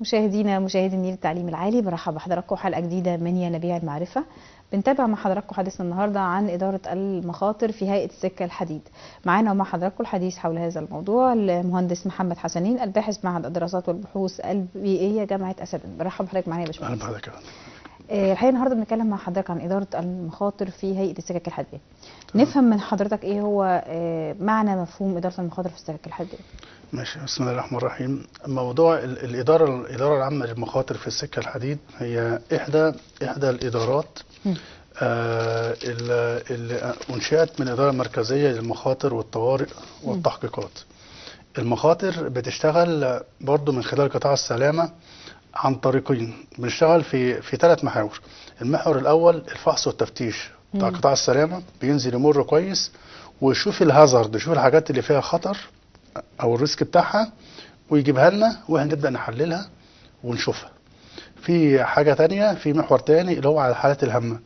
مشاهدينا مشاهدي النيل التعليم العالي برحب بحضراتكم حلقه جديده من ينابيع المعرفه بنتابع مع حضراتكم حديثنا النهارده عن اداره المخاطر في هيئه السكه الحديد معانا ومع حضراتكم الحديث حول هذا الموضوع المهندس محمد حسنين الباحث معهد الدراسات والبحوث البيئيه جامعه اسد برحب بحضرتك معانا يا اهلا باشمهندس بحضرتك آه، الحقيقه النهارده بنتكلم مع حضرتك عن اداره المخاطر في هيئه السكك الحديديه نفهم من حضرتك ايه هو آه، معنى مفهوم اداره المخاطر في السكك الحديديه ماشي بسم الله الرحمن الرحيم موضوع ال- الاداره الاداره العامه للمخاطر في السكه الحديد هي احدى احدى الادارات مم. آه، اللي اللي انشئت من الاداره المركزيه للمخاطر والطوارئ والتحقيقات المخاطر بتشتغل برضو من خلال قطاع السلامه عن طريقين بنشتغل في في ثلاث محاور المحور الاول الفحص والتفتيش بتاع مم. قطاع السلامه بينزل يمر كويس ويشوف الهازارد يشوف الحاجات اللي فيها خطر او الريسك بتاعها ويجيبها لنا واحنا نبدا نحللها ونشوفها في حاجه تانية في محور تاني اللي هو على الحالات الهامه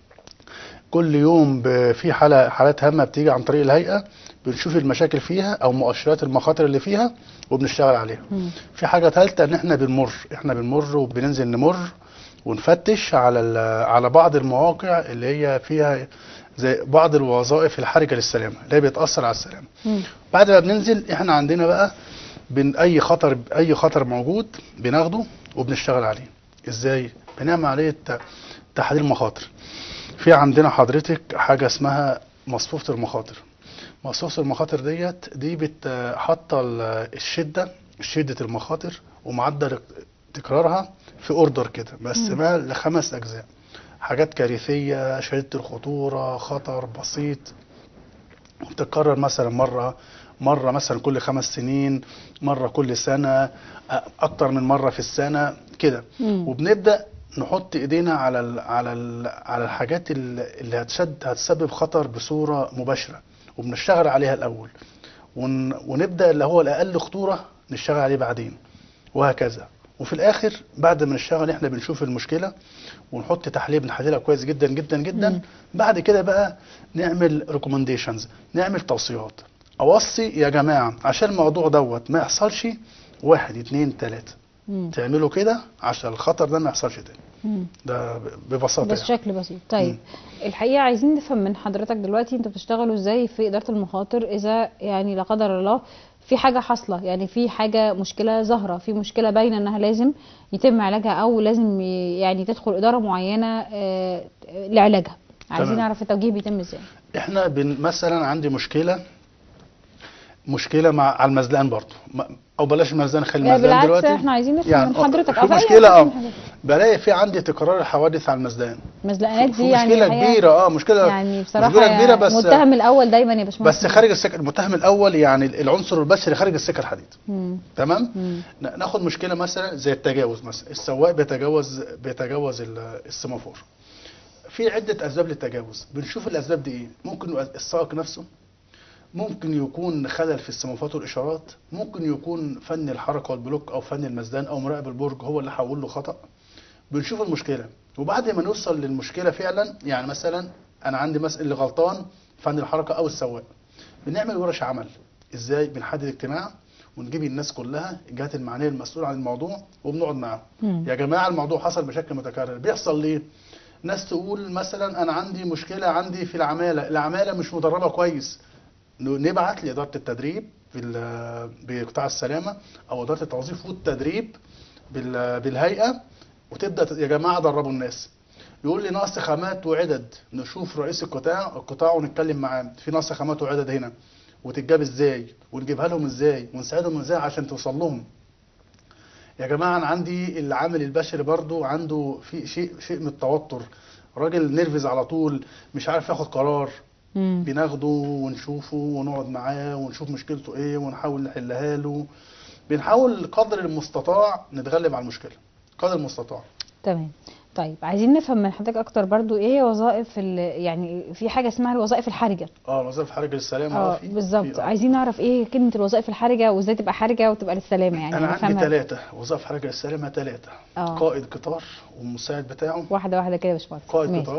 كل يوم ب- في حالة حالات هامة بتيجي عن طريق الهيئة بنشوف المشاكل فيها أو مؤشرات المخاطر اللي فيها وبنشتغل عليها مم. في حاجة ثالثة إن إحنا بنمر إحنا بنمر وبننزل نمر ونفتش على ال- على بعض المواقع اللي هي فيها زي بعض الوظائف الحرجة للسلامة اللي هي بتأثر على السلامة مم. بعد ما بننزل احنا عندنا بقى بن اي خطر اي خطر موجود بناخده وبنشتغل عليه ازاي بنعمل عليه ت- تحليل مخاطر في عندنا حضرتك حاجه اسمها مصفوفه المخاطر مصفوفه المخاطر ديت دي بت حاطه ال- الشده شده المخاطر ومعدل تكرارها في اوردر كده مقسمها لخمس اجزاء حاجات كارثيه شديده الخطوره خطر بسيط بتتكرر مثلا مرة مرة مثلا كل خمس سنين مرة كل سنة أ- أكتر من مرة في السنة كده مم. وبنبدأ نحط إيدينا على ال على ال على الحاجات ال- اللي هتشد هتسبب خطر بصورة مباشرة وبنشتغل عليها الأول ون ونبدأ اللي هو الأقل خطورة نشتغل عليه بعدين وهكذا وفي الآخر بعد ما نشتغل إحنا بنشوف المشكلة ونحط تحليل بنحللها كويس جدا جدا جدا مم. بعد كده بقى نعمل ريكومنديشنز نعمل توصيات اوصي يا جماعه عشان الموضوع دوت ما يحصلش واحد اتنين تلاته مم. تعملوا كده عشان الخطر ده ما يحصلش تاني مم. ده ب- ببساطه بس يعني. شكل بسيط طيب مم. الحقيقه عايزين نفهم من حضرتك دلوقتي انتوا بتشتغلوا ازاي في اداره المخاطر اذا يعني لا قدر الله في حاجه حاصله يعني في حاجه مشكله ظاهره في مشكله باينه انها لازم يتم علاجها او لازم ي- يعني تدخل اداره معينه آه، لعلاجها عايزين تمام. نعرف التوجيه بيتم ازاي احنا بن مثلا عندي مشكله مشكله مع على المزلقان برضه ما- او بلاش المزلقان خلي آه، المزلقان بالعكس دلوقتي احنا عايزين نفهم يعني من آه، حضرتك في أو أي مشكله حاجة اه من حضرتك. بلاقي في عندي تكرار الحوادث على المزلقان مزلقانات في دي يعني مشكله الحقيقة كبيره اه مشكله يعني بصراحه مشكله كبيره بس المتهم الاول دايما يا باشمهندس بس خارج السكه المتهم الاول يعني العنصر البشري خارج السكه الحديد مم. تمام مم. ن- ناخد مشكله مثلا زي التجاوز مثلا السواق بيتجاوز بيتجاوز ال- السيمافور في عده اسباب للتجاوز بنشوف الاسباب دي ايه ممكن يبقى السائق نفسه ممكن يكون خلل في السيمافورات والاشارات ممكن يكون فن الحركه والبلوك او فن المزدان او مراقب البرج هو اللي حول له خطا بنشوف المشكله وبعد ما نوصل للمشكله فعلا يعني مثلا انا عندي مثلا اللي غلطان فن الحركه او السواق بنعمل ورش عمل ازاي بنحدد اجتماع ونجيب الناس كلها الجهات المعنيه المسؤوله عن الموضوع وبنقعد معاهم مم. يا جماعه الموضوع حصل بشكل متكرر بيحصل ليه ناس تقول مثلا انا عندي مشكله عندي في العماله العماله مش مدربه كويس ن- نبعت لاداره التدريب في ال- بقطاع السلامه او اداره التوظيف والتدريب بال- بالهيئه وتبدا ت- يا جماعه دربوا الناس يقول لي نقص خامات وعدد نشوف رئيس القطاع القطاع ونتكلم معاه في نقص خامات وعدد هنا وتتجاب ازاي ونجيبها لهم ازاي ونساعدهم ازاي عشان توصل لهم يا جماعه انا عندي العامل البشري برضو عنده في شيء شيء من التوتر راجل نرفز على طول مش عارف ياخد قرار مم. بناخده ونشوفه ونقعد معاه ونشوف مشكلته ايه ونحاول نحلها له بنحاول قدر المستطاع نتغلب على المشكله قدر المستطاع تمام طيب عايزين نفهم من حضرتك اكتر برضو ايه هي وظائف ال- يعني في حاجه اسمها الوظائف الحرجه اه وظائف حركه للسلامه اه في- بالظبط في- آه. عايزين نعرف ايه كلمه الوظائف الحرجه وازاي تبقى حرجه وتبقى للسلامه يعني انا عندي نفهمها. ثلاثه وظائف حركه للسلامه ثلاثه اه قائد قطار والمساعد بتاعه واحده واحده كده يا باشمهندس قائد ماشي. قطار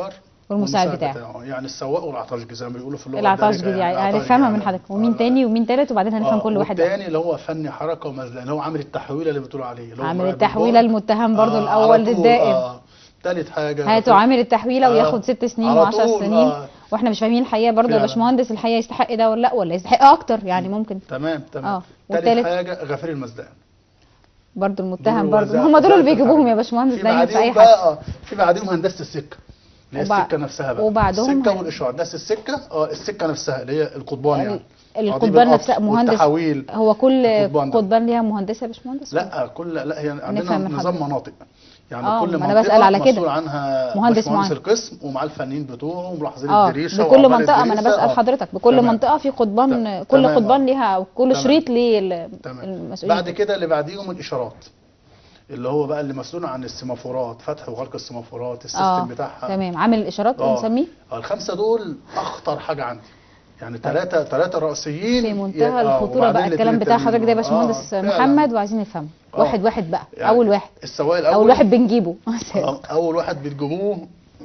والمساعد بتاعه يعني السواق والعطاشجي زي ما بيقولوا في اللغه العطاشجي الدارجة دي يعني العطاشجي هنفهمها من يعني. حضرتك ومين آه، تاني ومين تالت وبعدين هنفهم آه، كل واحد واحد. والتاني اللي هو فني حركه ومزلقه اللي هو عامل التحويله اللي بتقولوا عليه اللي هو عامل مراقب التحويله البعد. المتهم برضو آه، الاول على طول، للدائم آه. تالت حاجه هاتوا عامل التحويله آه، وياخد ست سنين على وعشر طول، سنين آه. واحنا مش فاهمين الحقيقه برضو يا فعلا. باشمهندس الحقيقه يستحق ده ولا لا ولا يستحق اكتر يعني ممكن تمام تمام آه، تالت والتالت؟ حاجه غفير المزلقان برضو المتهم دول برضو وزع- هم دول اللي وزع بيجيبوهم يا الحاجة. باشمهندس في دايما في اي بعديهم حاجه بقى آه، في بعديهم هندسه السكه اللي هي وبع- السكه نفسها بقى وبعدهم السكه هن- والاشاره هندسه السكه اه السكه نفسها اللي هي القضبان يعني ال- قضيب القضبان القطر نفسها مهندس والتحويل هو كل القضبان ده. قضبان ليها مهندسه يا باشمهندس لا كل لا هي عندنا نفهم من نظام حضرتك. مناطق يعني آه، كل ما أنا منطقه بسأل على كده. مسؤول عنها مهندس مهندس معين. القسم ومعاه الفنيين بتوعه وملاحظين اه الدريشه بكل وعمال منطقه ما انا الدريشة. بسال آه. حضرتك بكل تمام. منطقه في قضبان تمام. كل تمام، قضبان آه. ليها او كل تمام. شريط ليه ال- تمام المسؤولين بعد كده اللي بعديهم الاشارات اللي هو بقى اللي مسؤول عن السيمافورات فتح وغلق السيمافورات السيستم اه بتاعها تمام عامل الاشارات آه. بنسميه آه، الخمسه دول اخطر حاجه عندي يعني ثلاثه ثلاثه رئيسيين في ي- منتهى آه، الخطوره وبعدين بقى الكلام الاتنين بتاع التانيين. حضرتك ده يا آه، باشمهندس فعلا. محمد وعايزين نفهمه آه. واحد واحد بقى يعني اول واحد السواق الاول اول واحد بنجيبه آه، اول واحد بتجيبوه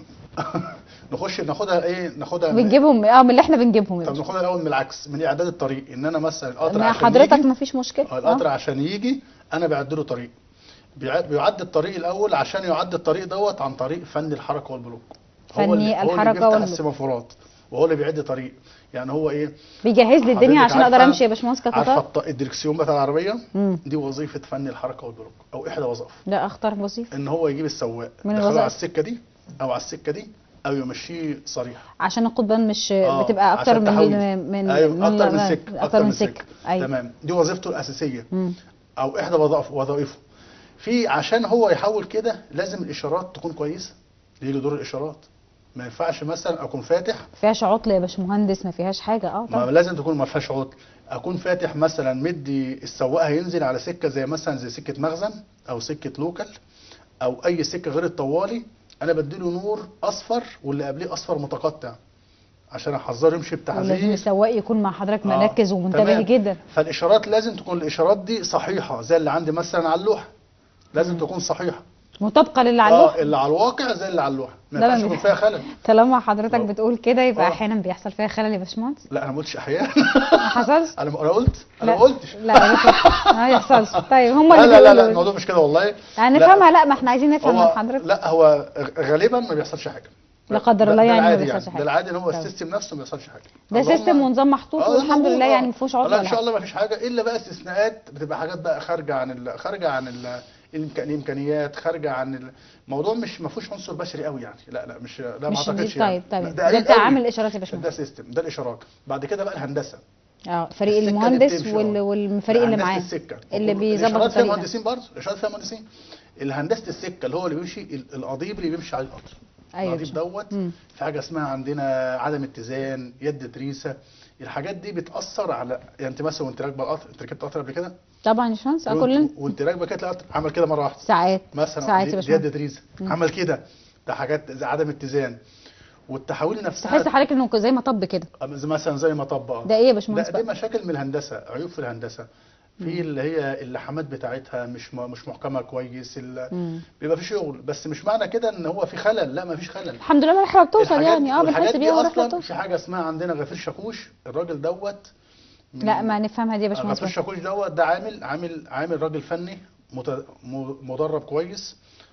نخش ناخدها ايه ناخدها من- بنجيبهم اه من اللي احنا بنجيبهم يا طب باشا. ناخدها الاول من العكس من اعداد الطريق ان انا مثلا القطر مع عشان حضرتك يجي ما فيش مشكله آه، القطر آه. عشان يجي انا بعد له طريق بيع- بيعد الطريق الاول عشان يعد الطريق دوت عن طريق فني الحركه والبلوك هو فني اللي- هو اللي الحركة بيفتح والبلوك. السيمافورات وهو اللي بيعد طريق يعني هو ايه بيجهز لي الدنيا حضرتك عشان اقدر عارفة- امشي يا باشمهندس عارفه كقطار الط- الدركسيون بتاع العربيه امم دي وظيفه فني الحركه والبلوك او احدى وظائفه ده اختار وظيفه ان هو يجيب السواق من يدخله الوظائف. على السكه دي او على السكه دي او يمشيه صريح عشان القضبان مش آه، بتبقى اكتر عشان من تحويل. من ايوه من اكتر من ال- سكه اكتر من سكه ايوه تمام دي وظيفته الاساسيه مم. او احدى وظائف- وظائفه في عشان هو يحول كده لازم الاشارات تكون كويسه يجي دور الاشارات ما ينفعش مثلا اكون فاتح فيهاش عطل يا باشمهندس ما فيهاش حاجه اه ما طبعا لازم تكون ما فيهاش عطل اكون فاتح مثلا مدي السواق هينزل على سكه زي مثلا زي سكه مخزن او سكه لوكال او اي سكه غير الطوالي انا بديله نور اصفر واللي قبليه اصفر متقطع عشان احذره يمشي ولازم بتحذير السواق يكون مع حضرتك آه، مركز ومنتبه تمام. جدا فالاشارات لازم تكون الاشارات دي صحيحه زي اللي عندي مثلا على اللوحه لازم تكون صحيحه مطابقه للي على اه اللوحه اللي على الواقع زي اللي على اللوحه ما ده ينفعش ما يكون بي- فيها خلل طالما حضرتك آه. بتقول كده يبقى آه. احيانا بيحصل فيها خلل يا باشمهندس لا انا ما قلتش احيانا ما حصلش انا انا قلت انا لا. ما قلتش لا ما يحصلش. ما يحصلش طيب هم لا اللي لا لا, لا بيقولوا الموضوع مش كده والله يعني لا. نفهمها لا ما احنا عايزين نفهم من هو حضرتك لا هو غالبا ما بيحصلش حاجه لا قدر ده- الله ده يعني ما العادي بيحصلش ده حاجة. العادي ان هو طيب. السيستم نفسه ما بيحصلش حاجه ده اللهم- سيستم ونظام محطوط آه، ده والحمد موجود، لله آه. يعني ما فيهوش عطل لا ولا ان شاء حاجه الله ما فيش حاجه الا بقى استثناءات بتبقى حاجات بقى خارجه عن ال... خارجه عن ال... الإمك- الامكانيات خارجه عن الموضوع مش ما فيهوش عنصر بشري قوي يعني لا لا مش لا ما مش اعتقدش طيب يعني طيب لا، ده قليل بتاع قوي. عامل الاشارات يا ده باشمهندس سيستم ده الاشارات بعد كده بقى الهندسه اه فريق السكة اللي المهندس بتمشي، وال- آه. والفريق اللي هندسة معاه السكه اللي وكل- بيظبط الاشارات فيها الطريق ده. مهندسين برضه الاشارات فيها مهندسين الهندسه السكه اللي هو اللي بيمشي ال- القضيب اللي بيمشي على القطر ايوه القضيب دوت مم. في حاجه اسمها عندنا عدم اتزان يد تريسه الحاجات دي بتاثر على يعني انت مثلا وانت راكبه القطر انت ركبت قطر قبل كده طبعا يا باشمهندس اه وانت- كلنا وانت راكبه كده تلاقي القطر عمل كده مره واحده ساعات مثلا ساعات دي- يا دي باشمهندس يد تريسه عمل كده ده حاجات زي عدم اتزان والتحويل نفسها تحس حضرتك انه زي مطب كده زي مثلا زي ما طبق ده ايه يا لا باشمهندس دي بقى مشاكل من الهندسه عيوب في الهندسه في اللي هي اللحامات بتاعتها مش م- مش محكمه كويس ال- مم. بيبقى في شغل بس مش معنى كده ان هو في خلل لا ما فيش خلل الحمد لله الرحله بتوصل الحاجات- يعني اه والحاجات بنحس دي بيها والرحله اصلا بتوصل في حاجه اسمها عندنا غفير شاكوش الراجل دوت من- لا ما نفهمها دي يا باشمهندس غفير بقى. شاكوش دوت ده عامل عامل عامل راجل فني مت- م- مدرب كويس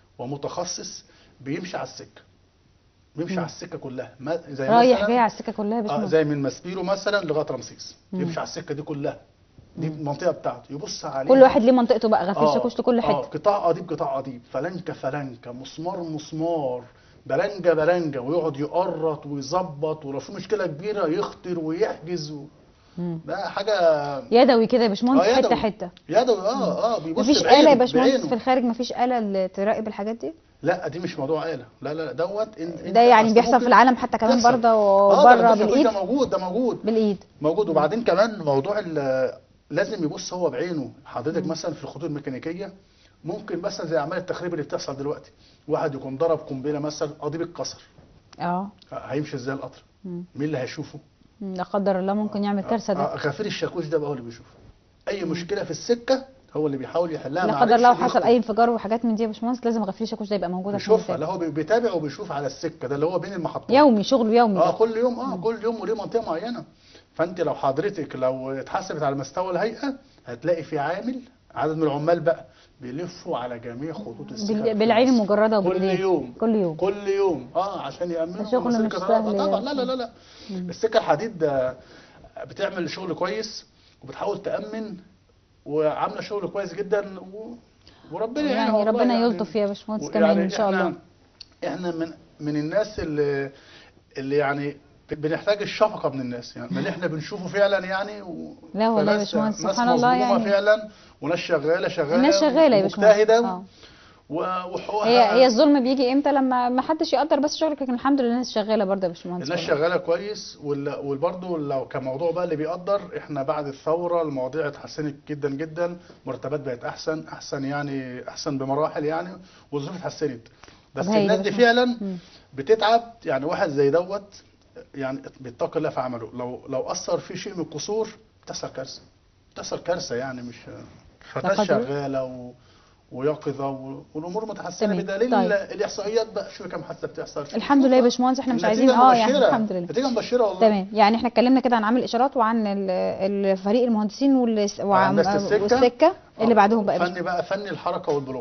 ومتخصص بيمشي على السكه بيمشي مم. على السكه كلها ما زي رايح مثلا جاي على السكه كلها يا اه باشمهندس زي من مسبيرو مثلا لغايه رمسيس مم. يمشي على السكه دي كلها دي المنطقه بتاعته يبص عليها كل واحد ليه منطقته بقى غفير آه، شاكوش لكل اه حته قطاع قضيب قطاع قضيب فلنكه فلنكه مسمار مسمار بلنجه بلنجه ويقعد يقرط ويظبط ولو في مشكله كبيره يخطر ويحجز و... مم. ده حاجه يدوي كده يا باشمهندس آه، حته يدوي. حته يدوي اه اه بيبص مفيش بعينه- آلة يا باشمهندس بعينه. في الخارج مفيش آلة اللي تراقب الحاجات دي لا دي مش موضوع آلة لا لا لا دوت إن- ده إنت يعني أصل بيحصل ممكن في العالم حتى كمان يحصل. برضه اه وبره ده الشاكوش بالايد ده موجود ده موجود بالايد موجود وبعدين كمان موضوع ال- لازم يبص هو بعينه حضرتك مثلا في الخطوط الميكانيكيه ممكن مثلا زي اعمال التخريب اللي بتحصل دلوقتي واحد يكون ضرب قنبله مثلا قضيب اتكسر اه هيمشي ازاي القطر مم. مين اللي هيشوفه مم، لا قدر الله ممكن يعمل كارثه ده آه، غفير الشاكوش ده بقى هو اللي بيشوفه اي مشكله في السكه هو اللي بيحاول يحلها لا ما قدر الله عرفش حصل بيخرج. اي انفجار وحاجات من دي يا باشمهندس لازم غفير الشاكوش ده يبقى موجود عشان بيشوفها يتابع. لا هو بي- بيتابع وبيشوف على السكه ده اللي هو بين المحطات يومي شغله يومي اه ده. كل يوم اه كل يوم وليه منطقه معينه فانت لو حضرتك لو اتحسبت على مستوى الهيئه هتلاقي في عامل عدد من العمال بقى بيلفوا على جميع خطوط السكك بال- في بالعين مصر. المجرده كل وبالايدين يوم كل يوم كل يوم اه عشان يامنوا ده شغل إن مش السكة سهل ده- يا طبعا لا لا لا لا مم. السكه الحديد آه، بتعمل شغل كويس وبتحاول تامن وعامله شغل كويس جدا و... وربنا يعينها يعني والله ربنا يعني. يلطف يا باشمهندس ويعني كمان ان شاء إحنا- الله احنا من من الناس اللي اللي يعني بنحتاج الشفقه من الناس يعني من اللي احنا بنشوفه فعلا يعني و... لا والله يا فناس- باشمهندس، ناس سبحان الله مظلومة يعني. فعلا وناس شغاله شغاله الناس شغاله يا باشمهندس مجتهده آه. و- وحقوقها هي هي الظلم بيجي امتى لما ما حدش يقدر بس شغلك لكن الحمد لله الناس شغاله برضه يا باشمهندس الناس والله. شغاله كويس وال- وبرضه لو كموضوع بقى اللي بيقدر احنا بعد الثوره المواضيع اتحسنت جدا جدا مرتبات بقت احسن احسن يعني احسن بمراحل يعني والظروف اتحسنت بس طب هايل يا الناس دي باشمهندس. فعلا مم. بتتعب يعني واحد زي دوت يعني بيتقي الله في عمله لو لو اثر فيه شيء من القصور بتحصل كارثه بتحصل كارثه يعني مش فالناس قدر. شغاله و... ويقظه و... والامور متحسنه تمام. بدليل طيب. الاحصائيات بقى شوف كم حادثه بتحصل شوف- الحمد لله يا باشمهندس احنا مش عايزين النتيجة اه يعني مبشرة. الحمد لله نتيجه مبشره والله تمام يعني احنا اتكلمنا كده عن عامل الاشارات وعن ال- الفريق المهندسين والس- وعن هندسة السكة. والسكه اللي آه، بعدهم بقى يا فني بقى فني الحركه والبلوك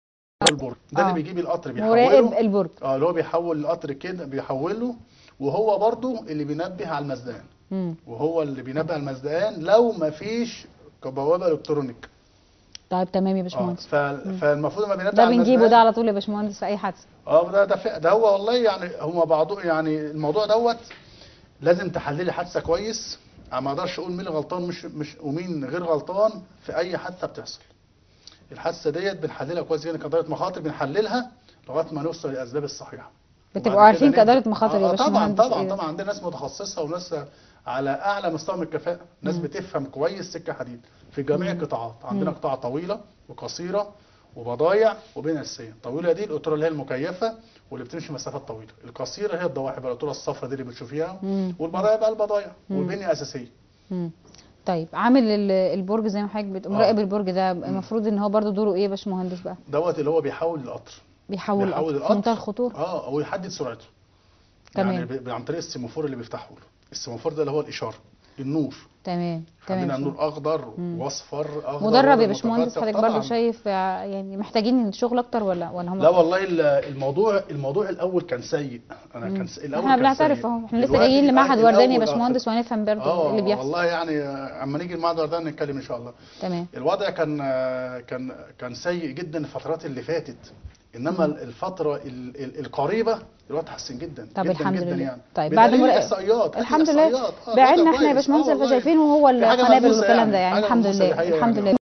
البرج ده آه. اللي بيجيب القطر باشمهندس. مراقب بيحوله البرج اه اللي هو بيحول القطر كده بيحوله وهو برضو اللي بينبه على المزدان مم. وهو اللي بينبه على المزدان لو ما فيش بوابه الكترونيك طيب تمام يا اه باشمهندس ف- فالمفروض لما بينبه ده على بنجيبه ده المزدان على طول يا باشمهندس في اي حادثه اه ده ده, فع- ده هو والله يعني هما بعضه يعني الموضوع دوت لازم تحللي حادثه كويس أنا ما اقدرش اقول مين اللي غلطان مش مش ومين غير غلطان في اي حادثه بتحصل الحادثه ديت بنحللها كويس جدا كاداره مخاطر بنحللها لغايه ما نوصل للاسباب الصحيحه بتبقوا وبعد عارفين كده نبدأ. كاداره مخاطر يا آه، طبعا باشمهندس طبعا إيه؟ طبعا عندنا ناس متخصصه وناس على اعلى مستوى من الكفاءه ناس مم. بتفهم كويس سكه حديد في جميع مم. القطاعات عندنا مم. قطاع طويله وقصيره وبضايع وبين اساسيه الطويله دي القطوره اللي هي المكيفه واللي بتمشي مسافات طويله القصيره هي الضواحي بقى القطوره الصفراء دي اللي بتشوفيها مم. والبضايع بقى البضايع مم. والبنيه اساسيه مم. طيب عامل ال- البرج زي ما حضرتك بت... آه. مراقب البرج ده المفروض ان هو برضو دوره ايه يا باشمهندس بقى دوت اللي هو بيحول القطر بيحول بيحول القطر في القطر منتهى الخطوره اه ويحدد سرعته تمام. يعني ب- عن طريق السيمافور اللي بيفتحه له السيمافور ده اللي هو الاشاره النور تمام تمام عندنا النور اخضر مم. واصفر اخضر مدرب يا وأخضر باشمهندس متفتح. حضرتك برضو طبعاً. شايف ع- يعني محتاجين الشغل اكتر ولا ولا هم لا والله ال- الموضوع الموضوع الاول كان سيء انا مم. كان س... الاول احنا كان بنعترف سيء. اهو احنا لسه دلوقتي جايين لمعهد الأول ورداني يا آه، باشمهندس وهنفهم برضو اه اللي بيحصل والله يعني آه، اما نيجي المعهد ورداني نتكلم ان شاء الله تمام الوضع كان آه، كان كان سيء جدا الفترات اللي فاتت انما الفتره ال... ال... القريبه الوضع اتحسن جدا طب جدا الحمد جدا لله. يعني طيب بعد بدليل مراقب- الاحصائيات الحمد لله الإحصائيات. آه، بعدنا الوضع احنا يا كويس. باشمهندس آه، والله. فشايفينه هو دي حاجة القنابل ملموسة والكلام ده يعني. يعني حاجة الحمد ملموسة دي لله حقيقة الحمد يعني. لله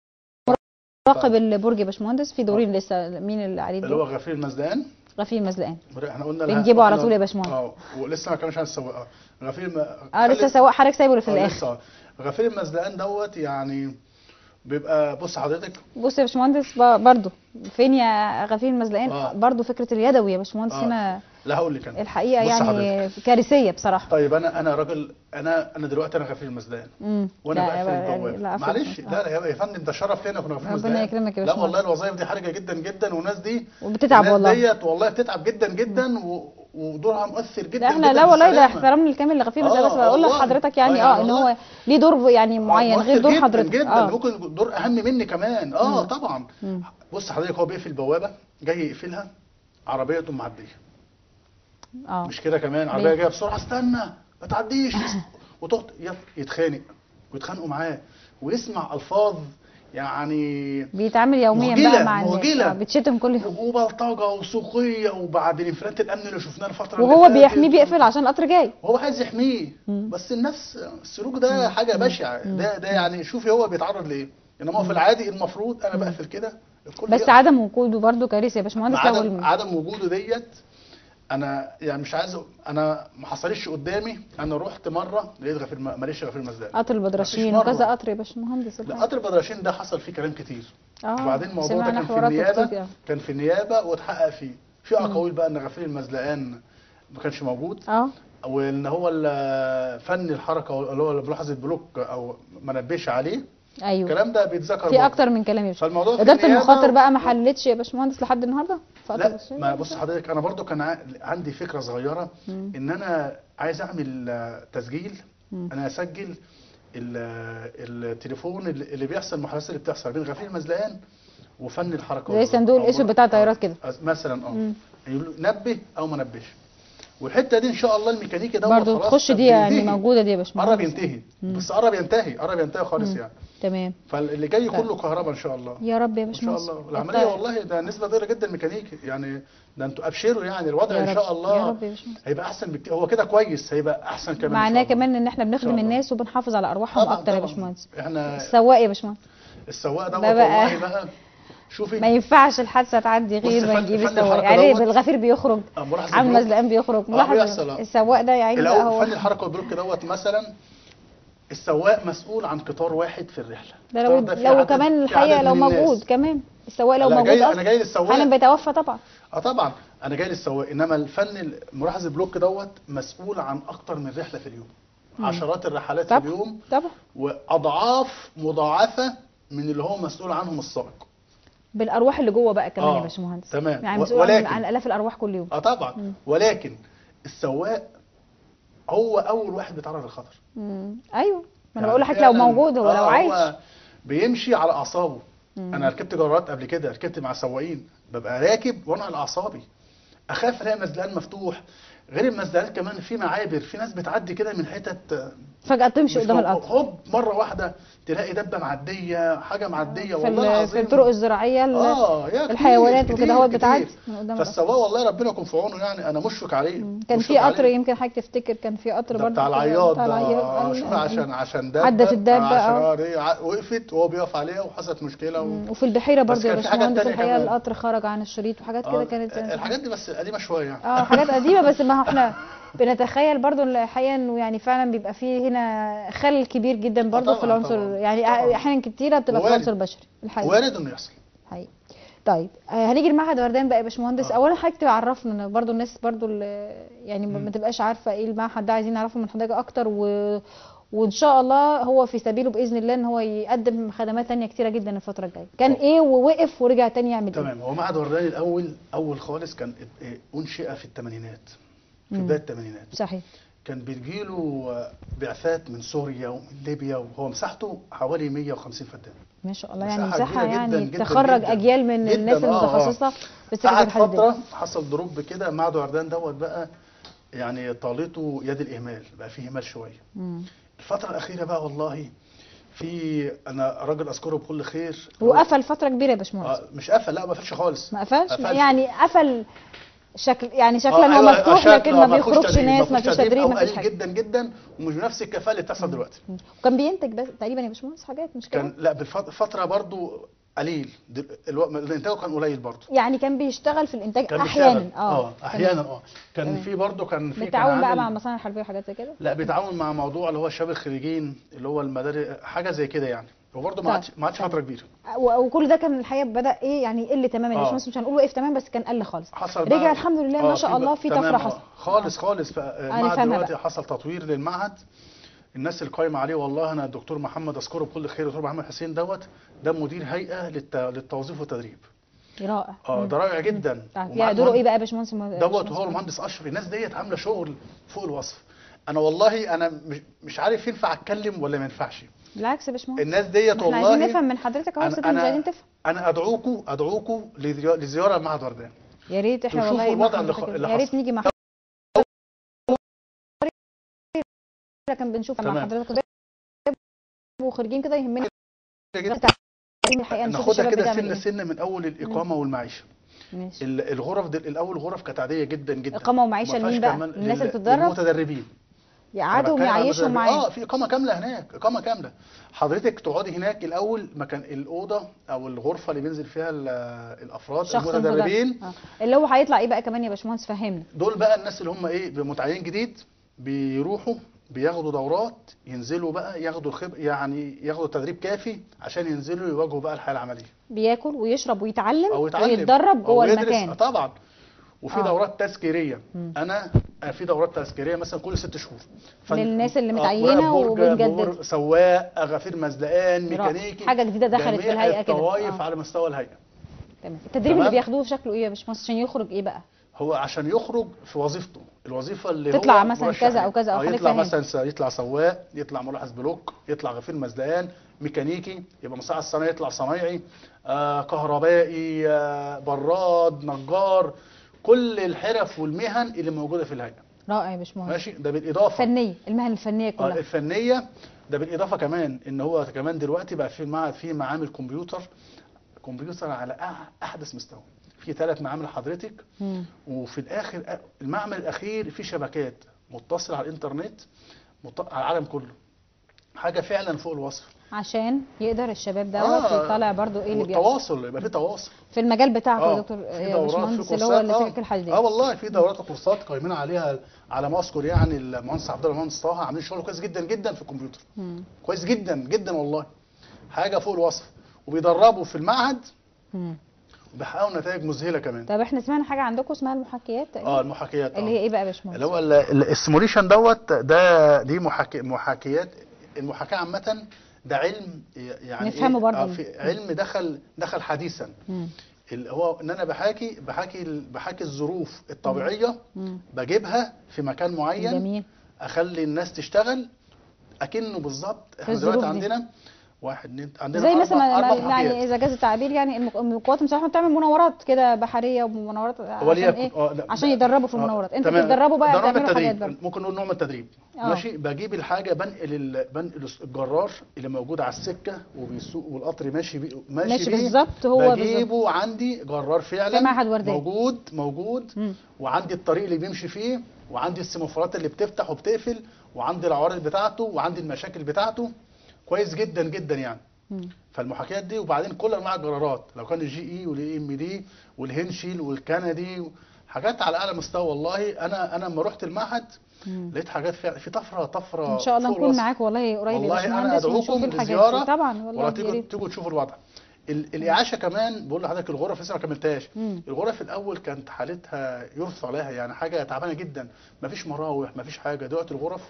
مراقب البرج يا باشمهندس في دورين لسه مين اللي عليه اللي هو الدور غفير المزدان غفير مزلقان احنا قلنا بنجيبه على قلنا- طول يا باشمهندس. اه ولسه ما كانش عن السواق اه غفير م... اه لسه خلي- سواق حضرتك سايبه في آه، الاخر لسه. غفير المزدقان دوت يعني بيبقى بص حضرتك بص يا باشمهندس ب- برضو فين يا غفير المزلقان آه. برضو فكره اليدوي يا باشمهندس آه. هنا لا هقول لك انا الحقيقه بص يعني كارثيه بصراحه طيب انا انا راجل انا انا دلوقتي انا غفير المزدقان امم وانا بقفل يعني البوابه لا عفوا. معلش آه. لا لا يا يا فندم ده شرف لينا كنا غفير ربنا المزدقان يكرمك يا لا باشمهندس. والله الوظائف دي حرجه جدا جدا والناس دي وبتتعب الناس والله. ديت والله بتتعب جدا جدا و... ودورها مؤثر جدا لا احنا جدا لا في والله ده السلامة. احترامنا الكامل لغفير آه، المزلقان بس بقول والله. لحضرتك يعني آه، اه يعني ان والله. هو ليه دور يعني معين مؤثر غير دور جدا حضرتك جدا اه ممكن دور اهم مني كمان اه مم. طبعا مم. بص حضرتك هو بيقفل البوابه جاي يقفلها عربيه تقوم معديه اه مش كده كمان ليه؟ عربيه جايه بسرعه استنى ما تعديش وتقعد يت- يتخانق ويتخانقوا معاه ويسمع الفاظ يعني بيتعامل يوميا مهجلة، بقى مع الناس مهجلة. آه، بيتشتم كل يوم وبلطجه وسوقيه وبعد الانفلات الامن اللي شفناه الفتره وهو اللي فاتت. بيحميه بيقفل عشان القطر جاي هو عايز يحميه مم. بس النفس السلوك ده حاجه بشعه ده ده يعني شوفي هو بيتعرض لايه انما هو في العادي المفروض انا بقفل كده الكل بس يقف. عدم وجوده برضو كارثه يا باشمهندس لو عدم الم- عدم وجوده ديت انا يعني مش عايز أ- انا ما حصلش قدامي انا رحت مره لقيت غفير م- ماليش غفير مزداد قطر البدرشين مفيش مرة. وكذا قطر يا باشمهندس لا قطر بدرشين ده حصل فيه كلام كتير اه وبعدين الموضوع ده سمعنا كان في حواراته النيابه كتير. كان في النيابه واتحقق فيه في اقاويل بقى ان غفير المزلقان ما كانش موجود اه وان هو ال- فن الحركه اللي هو ملاحظه البلوك او ما نبهش عليه ايوه الكلام ده بيتذكر في برضه. اكتر من كلام يا باشمهندس فالموضوع في اداره النيابة المخاطر بقى ما و- حلتش يا باشمهندس لحد النهارده في لا قطر ما بص حضرتك انا برضو كان ع- عندي فكره صغيره مم. ان انا عايز اعمل آه، تسجيل مم. انا اسجل ال- آه، التليفون اللي اللي بيحصل المحادثات اللي بتحصل بين غفير المزلقان وفن الحركه زي والرد. الصندوق أو الاسود مر- بتاع آه، الطيارات كده آه، مثلا اه مم. يقولوا نبه او ما نبهش والحته دي ان شاء الله الميكانيكي ده برضه تخش دي يعني موجوده دي يا باشمهندس قرب ينتهي مم. بس قرب ينتهي قرب ينتهي خالص مم. يعني تمام فاللي جاي طيب. كله كهرباء ان شاء الله يا رب يا ان شاء باشمهندس الله العمليه الت- والله ده نسبه ضئيله جدا ميكانيكي يعني ده انتوا ابشروا يعني الوضع يا ان رب شاء الله يا رب يا باشمهندس هيبقى احسن بكتير هو كده كويس هيبقى احسن كمان إن معناه شاء الله. كمان ان احنا شاء بنخدم الله. الناس وبنحافظ على ارواحهم طبعا اكتر يا طبعا باشمهندس احنا السواق يا باشمهندس السواق ده دوت بقى- والله بقى شوفي ما ينفعش الحادثه تعدي بص غير ما فن- نجيب فن السواق الحركة يعني دوت. بالغفير بيخرج آه، ملاحظ عم البلوك. مزلقان بيخرج آه، ملاحظ بيحصل، آه. السواق ده يا عيني بقى الاول هو فن الحركه والبلوك دوت مثلا السواق مسؤول عن قطار واحد في الرحله ده لو القطار ده فيه لو عدد- كمان فيه الحقيقه عدد لو من الناس. موجود كمان السواق لو أنا موجود جاي- أصلاً أنا جاي للسواق. احيانا بيتوفى طبعا اه طبعا انا جاي للسواق انما الفن ملاحظ البلوك دوت مسؤول عن اكتر من رحله في اليوم مم. عشرات الرحلات في طبعا اليوم طبعا واضعاف مضاعفه من اللي هو مسؤول عنهم السائق بالارواح اللي جوه بقى كمان يا آه، باشمهندس تمام. يعني و- مسؤول عن, ولكن- عن الاف الارواح كل يوم اه طبعا مم. ولكن السواق هو اول واحد بيتعرض للخطر مم. ايوه ما انا يعني بقول لحضرتك لو فعلاً، موجود هو آه، لو عايش هو بيمشي على اعصابه مم. انا ركبت جرارات قبل كده ركبت مع سواقين ببقى راكب وانا على اعصابي اخاف الاقي مزلقان مفتوح غير المزلقانات كمان في معابر في ناس بتعدي كده من حتت آه، فجاه تمشي مش قدام موجود. القطر هوب مره واحده تلاقي دبه معديه حاجه معديه في, والله ال- في العظيم الطرق الزراعيه ال- اه يا كتير الحيوانات كتير وكده هو كتير. بتعدي من قدام القطر فالسواق والله ربنا يكون في عونه يعني انا مشفق عليه مم. كان مشفق في قطر عليه. يمكن حضرتك تفتكر كان في قطر ده برضه بتاع كده، العياط بتاع ده العياط آه، ال- شوف ال- عشان عشان ده عدت الدابة، عشان آه. آه، دي ع- وقفت وهو بيقف عليها وحصلت مشكله و... مم. وفي البحيره بس برضه يا كان في حاجات باشمهندس تانية الحقيقه كمان. القطر خرج عن الشريط وحاجات كده آه، كانت الحاجات دي بس قديمه شويه يعني اه حاجات قديمه بس ما هو احنا بنتخيل برضو إن الحقيقه انه يعني فعلا بيبقى فيه هنا خلل كبير جدا برضو في طبعاً، العنصر طبعاً، يعني طبعاً. احيانا كتيره بتبقى في وارد. العنصر البشري الحقيقه وارد انه يحصل حقيقي طيب آه، هنيجي لمعهد وردان بقى يا باشمهندس آه. اولا حضرتك تعرفنا ان برضو الناس برضو اللي يعني ما مم. ما تبقاش عارفه ايه المعهد ده عايزين نعرفه من حضرتك اكتر و... وان شاء الله هو في سبيله باذن الله ان هو يقدم خدمات تانية كتيره جدا الفتره الجايه كان طبعا. ايه ووقف ورجع تاني يعمل ايه تمام هو معهد ورداني الاول اول خالص كان إيه، انشئ في الثمانينات في مم. بدايه الثمانينات صحيح كان بيجيله آه، بعثات من سوريا ومن ليبيا وهو مساحته حوالي 150 فدان ما شاء الله يعني مساحة مساحه كبيرة يعني جداً جداً تخرج جداً. اجيال من جداً، الناس آه، آه. المتخصصه في سكه قعد الحديد فتره حصل دروب كده معهد وردان دوت بقى يعني طالته يد الاهمال بقى فيه اهمال شويه مم. الفتره الاخيره بقى والله في انا راجل اذكره بكل خير وقفل فتره كبيره يا باشمهندس آه مش قفل لا ما قفلش خالص ما قفلش قفلش. يعني قفل شكل يعني شكلا آه، هو أيوة، مفتوح شكل، لكن آه، ما فيهوش بيخرجش تدريب، ناس ما فيهوش فيش تدريب او ما فيش قليل حاجه جدا جدا ومش بنفس الكفاءه اللي بتحصل دلوقتي وكان بينتج بس تقريبا يا باشمهندس حاجات مش كده كان لا بالفتره برضو قليل دل- الو- الانتاج كان قليل برضو يعني كان بيشتغل في الانتاج كان احيانا بيشتغل. اه اه احيانا اه كان تمام. في برضو كان في كان بالتعاون بقى عامل- مع المصانع الحربيه وحاجات زي كده لا بيتعاون مع موضوع اللي هو الشباب الخريجين اللي هو المدارس حاجه زي كده يعني وبرضه ما طيب. عادش ما عادش تمام. فتره كبيره و- وكل ده كان الحقيقه بدا ايه يعني يقل تماما يا آه. باشمهندس مش هنقول وقف تمام بس كان قل خالص حصل رجع بقى- الحمد لله ما آه، شاء بقى- الله في تمام، طفره آه. حصل خالص آه. خالص المعهد نفهمها دلوقتي بقى. حصل تطوير للمعهد الناس اللي قايمه عليه والله انا الدكتور محمد اذكره بكل خير الدكتور محمد حسين دوت ده مدير هيئه للت... للتوظيف والتدريب رائع اه مم. ده رائع جدا طيب، ومع يعني دوره المهندس- ايه بقى يا باشمهندس الم- دوت باشمهندس وهو المهندس اشرف الناس ديت عامله شغل فوق الوصف انا والله انا مش, مش عارف ينفع اتكلم ولا ما ينفعش بالعكس يا باشمهندس الناس ديت احنا والله عايزين نفهم من حضرتك اهو أنا- بس انت مش أنا- عايزين تفهم انا ادعوكم ادعوكم لزيا- لزياره معهد وردان يا ريت احنا تشوفوا والله مع الوضع اللي حضرتك خ- اللي يا ريت حصل. نيجي مع حضرتك كان بنشوف مع تمام. حضرتك وخارجين كده يهمنا جدا تعليم الحقيقه نشوف ناخدها الشباب كده بتعمل سنه ايه سنه من اول الاقامه والمعيشه ماشي ال- الغرف دي الاول غرف كانت عاديه جدا جدا اقامه ومعيشه ما فيهاش لمين بقى كمان الناس اللي لل- بتتدرب للمتدربين يقعدوا أنا بتكلم عن ويعيشوا المتدربين. معاه اه في اقامه كامله هناك اقامه كامله حضرتك تقعدي هناك الاول مكان الاوضه او الغرفه اللي بينزل فيها ال- الافراد شخص المتدربين متدرب. آه. اللي هو هيطلع ايه بقى كمان يا باشمهندس فهمنا دول بقى الناس اللي هم ايه متعينين جديد بيروحوا بياخدوا دورات ينزلوا بقى ياخدوا خب يعني ياخدوا تدريب كافي عشان ينزلوا يواجهوا بقى الحياه العمليه بياكل ويشرب ويتعلم او يتعلم ويتدرب أو جوه يدرس. المكان آه طبعا وفي آه. دورات تذكيريه مم. انا أنا في دورات تذكيريه مثلا كل ست شهور فن- للناس اللي آه، متعينة برج- وبنجدد. برج- سواق غفير مزدقان ميكانيكي حاجة جديدة دخلت في جميع الهيئة كده. الطوائف آه. على مستوى الهيئه تمام التدريب اللي تمام. بياخدوه شكله ايه يا باشمهندس عشان يخرج ايه بقى هو عشان يخرج في وظيفته الوظيفه اللي تطلع هو مثلا مرشح كذا ليها. أو كذا أو آه، خليك يطلع فاهم. مثلا س- يطلع سواق يطلع ملاحظ بلوك يطلع غفير مزدقان ميكانيكي يبقى مساعد صنايعي يطلع صنايعي آه كهربائي آه براد نجار كل الحرف والمهن اللي موجوده في الهيئه رائع يا باشمهندس ماشي ده بالاضافه فنيه المهن الفنيه آه، كلها الفنيه ده بالاضافه كمان ان هو كمان دلوقتي بقى في المعهد في معامل كمبيوتر كمبيوتر على أع- احدث مستوى في ثلاث معامل حضرتك مم. وفي الاخر المعمل الاخير في شبكات متصله على الانترنت مط- على العالم كله حاجه فعلا فوق الوصف عشان يقدر الشباب دوت آه، يطلع برضو ايه اللي بيحصل والتواصل يبقى في تواصل في المجال بتاعك يا اه دكتور في يا دورات في باشمهندس اللي هو كورسات اللي اه سكك الحديديه اه والله في دورات وكورسات قايمين عليها على ما اذكر يعني المهندس عبد الله المهندس طه عاملين شغل كويس جدا جدا في الكمبيوتر مم. كويس جدا جدا والله حاجه فوق الوصف وبيدربوا في المعهد مم. وبيحققوا نتائج مذهله كمان طب احنا سمعنا حاجه عندكم اسمها المحاكيات تقريبا اه المحاكيات اللي هي اه ايه بقى يا باشمهندس اللي هو ال- ال- السيموليشن دوت ده دي محاكي محاكيات المحاكاه عامه ده علم يعني نفهمه إيه؟ برضه. آه، في علم دخل دخل حديثا مم. اللي هو ان انا بحاكي بحاكي ال- بحاكي الظروف الطبيعيه مم. بجيبها في مكان معين جميل اخلي الناس تشتغل اكنه بالظبط احنا الظروف دلوقتي دي. عندنا واحد اتنين عندنا زي أربع- مثلا أربع يعني محاكيات. اذا جاز التعبير يعني المق- القوات المسلحه بتعمل مناورات كده بحريه ومناورات عشان وليكن ايه اه لا، عشان لا. يدربوا في آه، المناورات انتوا تمام. بتتدربوا بقى ده نوع من تعملوا حاجات التدريب برضه ممكن نقول نوع من التدريب آه. ماشي بجيب الحاجه بنقل ال... بنقل الجرار اللي موجود على السكه وبيسوق والقطر ماشي بي... ماشي, ماشي بيه بالظبط هو بجيبه عندي جرار فعلا في معهد وردية. موجود موجود مم. وعندي الطريق اللي بيمشي فيه وعندي السيمافورات اللي بتفتح وبتقفل وعندي العوارض بتاعته وعندي المشاكل بتاعته كويس جدا جدا يعني مم. فالمحاكيات دي وبعدين كل انواع الجرارات لو كان الجي اي والاي ام دي والهنشيل والكندي حاجات على اعلى مستوى والله انا انا لما رحت المعهد مم. لقيت حاجات فيها في طفره طفره ان شاء الله فوق نكون الوصف. معاك والله قريب يا والله انا باشمهندس ونشوف ادعوكم الحاجات دي. لزياره طبعا والله ولا يا تيجوا ريت. تيجوا تشوفوا الوضع ال- الاعاشه كمان بقول لحضرتك الغرف لسه ما كملتهاش مم. الغرف الاول كانت حالتها يرثى عليها يعني حاجه تعبانه جدا ما فيش مراوح ما فيش حاجه دلوقتي الغرف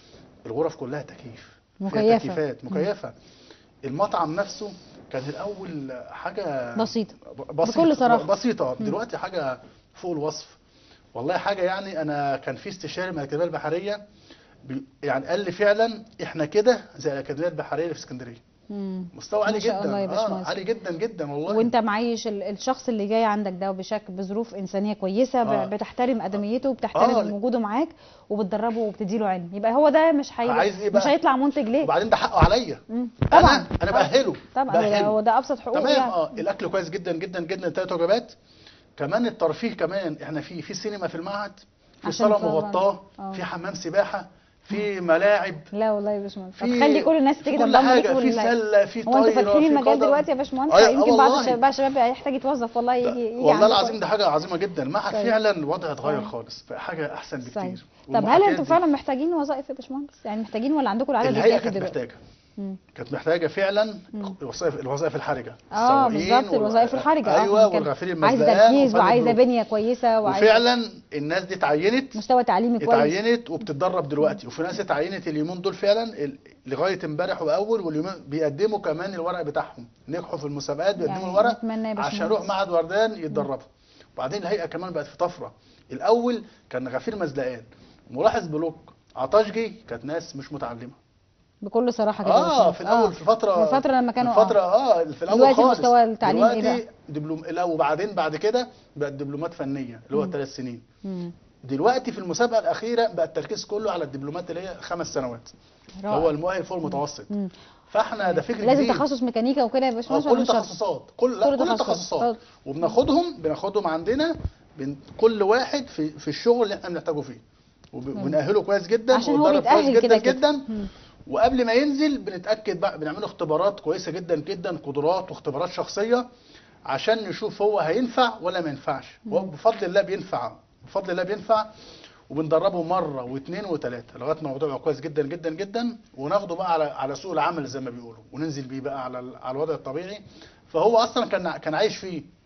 الغرف كلها تكييف فيها مكيفة. تكييفات مكيفه المطعم نفسه كان الاول حاجه بسيطة. ب- بسيطة بكل صراحة. بسيطه دلوقتي حاجه فوق الوصف والله حاجه يعني انا كان في استشاري من الاكاديميه البحريه بي- يعني قال لي فعلا احنا كده زي الاكاديميه البحريه اللي في اسكندريه مم. مستوى عالي ما شاء جدا الله يا اه باشمهندس. عالي جدا جدا والله وانت معيش ال- الشخص اللي جاي عندك ده بشكل بظروف انسانيه كويسه ب- آه. بتحترم ادميته وبتحترم آه. وجوده معاك وبتدربه وبتديله علم يبقى هو ده مش هيبقى عايز إيه مش بقى؟ هيطلع منتج ليه وبعدين ده حقه عليا مم. طبعا انا انا باهله طبعا هو ده- بأهله. هو ده ابسط حقوق تمام يعني. اه الاكل كويس جدا جدا جدا ثلاث وجبات كمان الترفيه كمان احنا في في سينما في المعهد في عشان صاله طبعاً. مغطاه آه. في حمام سباحه في ملاعب لا والله يا باشمهندس في هتخلي كل الناس في تيجي كل تنضم ليك حاجه في وال- سله في هو انتوا طايره فاتحين في المجال قدم. دلوقتي يا باشمهندس آه، آه يمكن بعض والله. الشباب بقى الشباب هيحتاج يتوظف والله يجي يجي والله عندكم. العظيم ده حاجه عظيمه جدا المعهد طيب. فعلا الوضع اتغير صحيح. خالص بقى حاجه احسن صحيح. بكتير طب هل والمحاكيات انتوا دي- فعلا محتاجين وظائف يا باشمهندس يعني محتاجين ولا عندكم العدد الهيئه الكافي كانت دلوقتي محتاجه مم. كانت محتاجه فعلا مم. الوظائف الوظائف الحرجه اه السواقين بالظبط الوظائف وال- الحرجه اه ايوه كان والغفير عايزه المزدقان تركيز وفن وعايزه البلوك. بنيه كويسه وعايزه وفعلا الناس دي اتعينت مستوى تعليمي كويس اتعينت وبتتدرب دلوقتي وفي ناس اتعينت اليومين دول فعلا ال- لغايه امبارح واول واليومين بيقدموا كمان الورق بتاعهم نجحوا في المسابقات بيقدموا يعني الورق نتمنى يا عشان باشمهندس. يروح معهد وردان يتدربوا وبعدين الهيئه كمان بقت في طفره الاول كان غفير مزدقان ملاحظ بلوك عطاشجي كانت ناس مش متعلمه بكل صراحه كده يا اه باشمهندس. في الاول آه. في فتره في فتره لما كانوا في فتره اه في الاول دلوقتي خالص مستوى التعليم إيه دلوقتي بقى؟ دبلوم لا وبعدين بعد كده بقت دبلومات فنيه اللي هو مم. ثلاث سنين مم. دلوقتي في المسابقه الاخيره بقى التركيز كله على الدبلومات اللي هي خمس سنوات اللي رائع. هو المؤهل فوق المتوسط مم. فاحنا ده فكر لازم جديد تخصص ميكانيكا وكده يا آه، باشمهندس ولا كل مش شرط؟ التخصصات كل لا كل كل تخصص. التخصصات طب. وبناخدهم بناخدهم عندنا بن كل واحد في في الشغل اللي احنا بنحتاجه فيه وب- وبنأهله كويس جدا عشان هو وبندرب كويس بيتأهل جدا كده كده. جدا مم. وقبل ما ينزل بنتاكد بقى بنعمل له اختبارات كويسه جدا جدا قدرات واختبارات شخصيه عشان نشوف هو هينفع ولا ما ينفعش هو بفضل الله بينفع بفضل الله بينفع وبندربه مره واثنين وثلاثه لغايه ما الموضوع يبقى كويس جدا جدا جدا وناخده بقى على على سوق العمل زي ما بيقولوا وننزل بيه بقى على ال- على الوضع الطبيعي فهو اصلا كان كان عايش فيه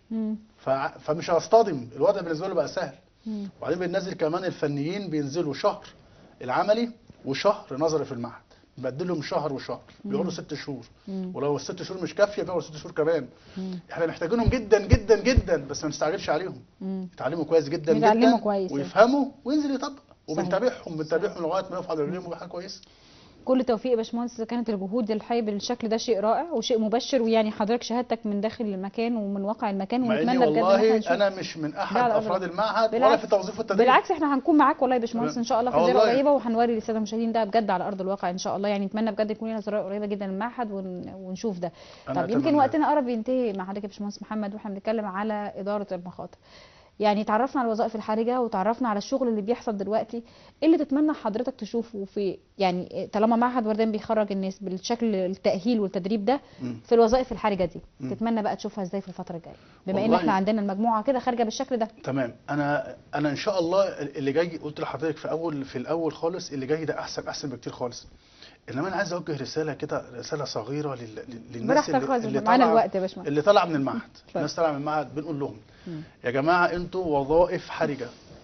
مم. فع- فمش هصطدم الوضع بالنسبه له بقى سهل مم. وبعدين بننزل كمان الفنيين بينزلوا شهر العملي وشهر نظري في المعهد بدلهم شهر وشهر بيقعدوا ست شهور مم. ولو الست شهور مش كافيه بيقعدوا ست شهور كمان مم. احنا محتاجينهم جدا جدا جدا بس ما نستعجلش عليهم مم. يتعلموا كويس جدا يتعلموا جدا كويس. ويفهموا وينزل يطبق صحيح. وبنتابعهم بنتابعهم لغايه ما يقف على رجليهم ويبقى حاجه كويسه كل توفيق يا باشمهندس اذا كانت الجهود الحي بالشكل ده شيء رائع وشيء مبشر ويعني حضرتك شهادتك من داخل المكان ومن واقع المكان مع اني ونتمنى بجد ان احنا والله نشوف انا مش من لا، احد لا، افراد المعهد ولا بالعكس. في توظيف والتدريب بالعكس احنا هنكون معاك والله يا باشمهندس ان شاء الله في آه زياره والله. قريبه وهنوري للساده المشاهدين ده بجد على ارض الواقع ان شاء الله يعني نتمنى بجد يكون لنا زياره قريبه جدا للمعهد ون... ونشوف ده أنا طب يمكن أتمنى. وقتنا قرب ينتهي مع حضرتك يا باشمهندس محمد واحنا بنتكلم على اداره المخاطر يعني تعرفنا على الوظائف الحرجه وتعرفنا على الشغل اللي بيحصل دلوقتي ايه اللي تتمنى حضرتك تشوفه في يعني طالما معهد وردان بيخرج الناس بالشكل التاهيل والتدريب ده مم. في الوظائف الحرجه دي مم. تتمنى بقى تشوفها ازاي في الفتره الجايه بما ان والله. احنا عندنا المجموعه كده خارجه بالشكل ده تمام انا انا ان شاء الله اللي جاي قلت لحضرتك في اول في الاول خالص اللي جاي ده احسن احسن بكتير خالص انما انا عايز اوجه رساله كده رساله صغيره لل... لل- للناس براحتك اللي, خالص اللي معانا طالعة- الوقت يا باشمهندس اللي طالعه من المعهد اتفضل. الناس طالعه من المعهد بنقول لهم مم. يا جماعه انتوا وظائف حرجه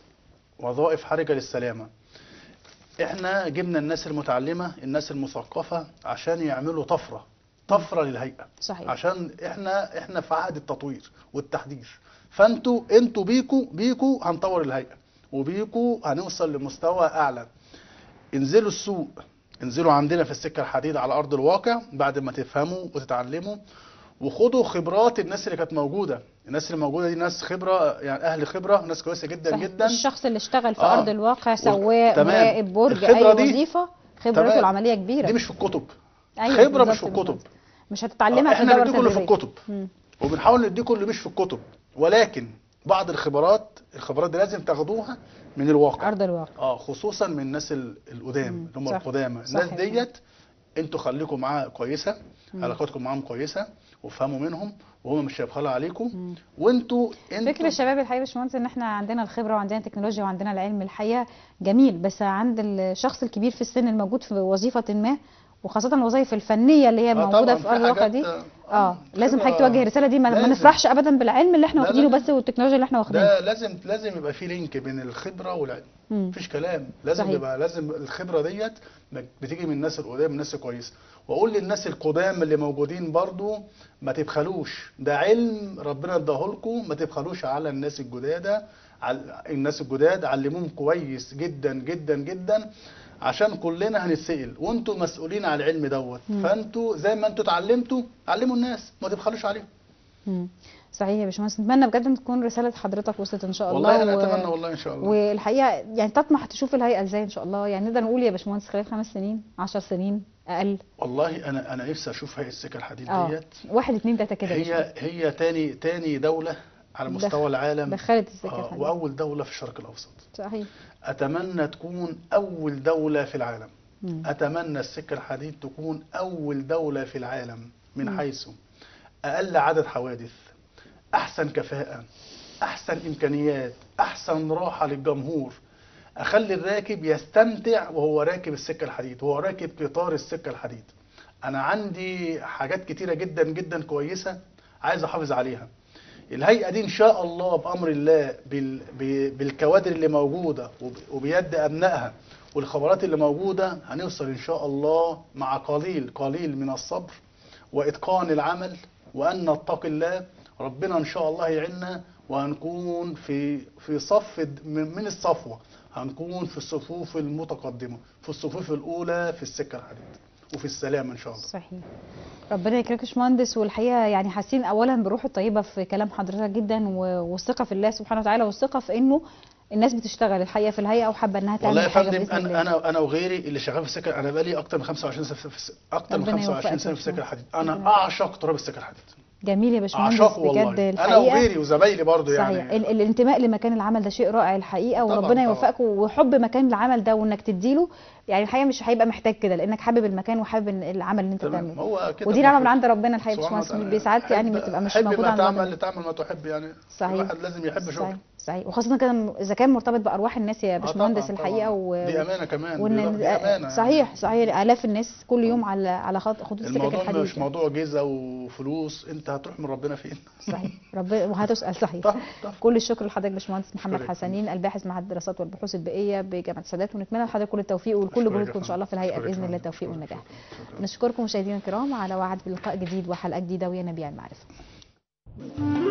وظائف حرجه للسلامه احنا جبنا الناس المتعلمه الناس المثقفه عشان يعملوا طفره طفره للهيئه صحيح عشان احنا احنا في عهد التطوير والتحديث فانتوا انتوا بيكوا بيكوا هنطور الهيئه وبيكوا هنوصل لمستوى اعلى انزلوا السوق انزلوا عندنا في السكه الحديد على ارض الواقع بعد ما تفهموا وتتعلموا وخدوا خبرات الناس اللي كانت موجوده الناس اللي موجوده دي ناس خبره يعني اهل خبره ناس كويسه جدا صحيح. جدا الشخص اللي اشتغل في آه. ارض الواقع و- سواق تمام. مراقب برج اي الخبرة دي- وظيفه خبرته تمام. العمليه كبيره دي مش في الكتب أيوة خبره مش بالظبط في الكتب بالظبط. مش هتتعلمها في احنا الدوره نديكوا اللي في التدريبيه الكتب مم. وبنحاول نديكم اللي مش في الكتب ولكن بعض الخبرات الخبرات دي لازم تاخدوها من الواقع ارض الواقع اه خصوصا من الناس ال- القدام مم، اللي هم صح. القدامى صح الناس يا ديت انتوا خليكم معاها كويسه مم. علاقاتكم معاهم كويسه وافهموا منهم وهم مش هيبخلوا عليكم مم. وانتوا انتوا فكر الشباب الحقيقه يا باشمهندس ان احنا عندنا الخبره وعندنا التكنولوجيا وعندنا العلم الحقيقه جميل بس عند الشخص الكبير في السن الموجود في وظيفه ما وخاصه الوظائف الفنيه اللي هي آه موجوده طبعاً، في ارض الواقع حاجات، دي آه، اه لازم خبرة- حضرتك توجه الرساله دي ما, ما لازم. نفرحش ابدا بالعلم اللي احنا لا، لا، واخدينه لا. بس والتكنولوجيا اللي احنا واخدينها ده لازم لازم يبقى في لينك بين الخبره والعلم مم. مفيش كلام لازم صحيح. يبقى لازم الخبره ديت بتيجي من الناس القدام الناس الكويسه واقول للناس القدام اللي موجودين برضو ما تبخلوش ده علم ربنا اداه لكم ما تبخلوش على الناس الجداد على الناس الجداد علموهم كويس جدا جدا جدا عشان كلنا هنتسال وانتوا مسؤولين على العلم دوت مم. فانتوا زي ما انتوا اتعلمتوا علموا الناس ما تبخلوش عليهم مم. صحيح يا باشمهندس نتمنى بجد ان تكون رساله حضرتك وصلت ان شاء الله والله انا و- اتمنى والله ان شاء الله والحقيقه يعني تطمح تشوف الهيئه ازاي ان شاء الله يعني نقدر نقول يا باشمهندس خلال خمس سنين عشر سنين اقل والله انا انا نفسي اشوف هيئه السكه الحديد اه ديت واحد اتنين تلاته كده يا هي هي تاني تاني دولة على دخ- مستوى العالم دخلت السكه آه الحديد. وأول دولة في الشرق الأوسط صحيح أتمنى تكون أول دولة في العالم مم. أتمنى السكة الحديد تكون أول دولة في العالم من مم. حيث أقل عدد حوادث أحسن كفاءة أحسن إمكانيات أحسن راحة للجمهور أخلي الراكب يستمتع وهو راكب السكة الحديد وهو راكب قطار السكة الحديد أنا عندي حاجات كتيرة جدا جدا كويسة عايز أحافظ عليها الهيئة دي إن شاء الله بأمر الله بال... ب- بالكوادر اللي موجودة وب- وبيد أبنائها والخبرات اللي موجودة هنوصل إن شاء الله مع قليل قليل من الصبر وإتقان العمل وأن نتقي الله ربنا إن شاء الله يعيننا وهنكون في في صف د- من من الصفوة هنكون في الصفوف المتقدمة في الصفوف الأولى في السكة الحديد وفي السلامة إن شاء الله صحيح ربنا يكرمك يا باشمهندس والحقيقه يعني حاسين اولا بالروح الطيبه في كلام حضرتك جدا و- والثقه في الله سبحانه وتعالى والثقه في انه الناس بتشتغل الحقيقه في الهيئه وحابه انها والله تعمل يا حاجه فندم باذن انا الله انا انا وغيري اللي شغال في السكن انا بقالي اكتر من 25 سنه في الس- اكتر من ربنا 25 يوفقك سنه يا في السكن باشمهندس. الحديد ربنا انا اعشق تراب السكن الحديد جميل يا باشمهندس اعشقه والله بجد انا الحقيقه وغيري وزمايلي برضو صحيح يعني ال- الانتماء لمكان العمل ده شيء رائع الحقيقه طبعاً، وربنا طبعاً. يوفقك وحب مكان العمل ده وانك تديله يعني الحقيقه مش هيبقى محتاج كده لانك حابب المكان وحابب إن العمل اللي انت تمام بتعمله هو كده ودي نعمه من المفروض. عند ربنا الحقيقه يا سبحانه باشمهندس وتعالى. بساعات يعني حب- بتبقى مش حب موجوده ما عند تعمل ربنا تعمل ما تحب يعني صحيح. الواحد لازم يحب شغله صحيح صحيح وخاصه كان اذا كان مرتبط بارواح الناس يا آه باشمهندس طبعاً، الحقيقه طبعاً. و... دي امانه كمان وان دي امانه صحيح صحيح الاف الناس كل يوم على على خط خطوط السكك الموضوع الحديد مش موضوع جيزه وفلوس انت هتروح من ربنا فين صحيح ربنا وهتسال صحيح طبعا طبعا كل الشكر لحضرتك باشمهندس محمد أشكرك. حسنين الباحث مع الدراسات والبحوث البيئيه بجامعه السادات ونتمنى لحضرتك كل التوفيق ولكل أشكرك يا جهودكم ان شاء الله في الهيئه فندم. باذن أشكرك الله يا فندم. التوفيق شكراً. والنجاح شكراً. نشكركم مشاهدينا الكرام على وعد بلقاء جديد وحلقه جديده ويا نبيع المعرفه